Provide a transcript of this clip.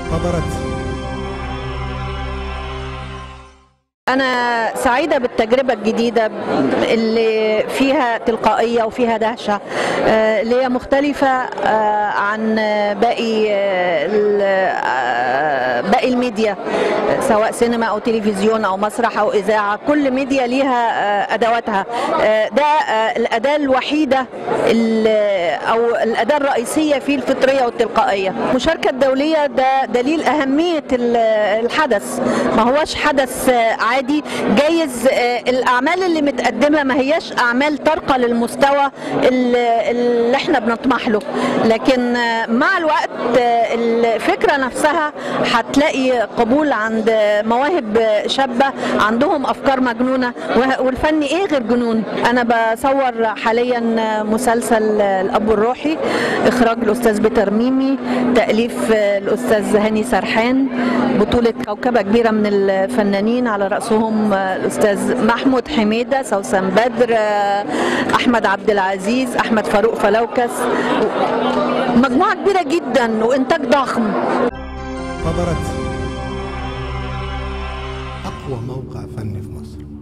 خبرت أنا سعيدة بالتجربة الجديدة اللي فيها تلقائية وفيها دهشة آه، اللي هي مختلفة آه، عن باقي آه، ال- آه، باقي الميديا آه، سواء سينما أو تلفزيون أو مسرح أو إذاعة كل ميديا ليها آه، أدواتها آه، ده آه، الأداة الوحيدة ال- أو الأداة الرئيسية في الفطرية والتلقائية المشاركة الدولية ده دليل أهمية ال- الحدث ما هوش حدث آه، عادي جايز آه، الأعمال اللي متقدمة ما هياش أعمال ترقى للمستوى اللي اللي احنا بنطمح له لكن آه، مع الوقت آه، الفكرة نفسها هتلاقي قبول عند مواهب شابة عندهم أفكار مجنونة وه- والفن إيه غير جنون أنا بصور حاليا مسلسل الأب الروحي إخراج الأستاذ بيتر ميمي تأليف الأستاذ هاني سرحان بطولة كوكبة كبيرة من الفنانين على رأسهم الأستاذ محمود حميدة سوسن بدر أحمد عبد العزيز أحمد فاروق فلوكس مجموعة كبيرة جدا وإنتاج ضخم خبرت أقوى موقع فني في مصر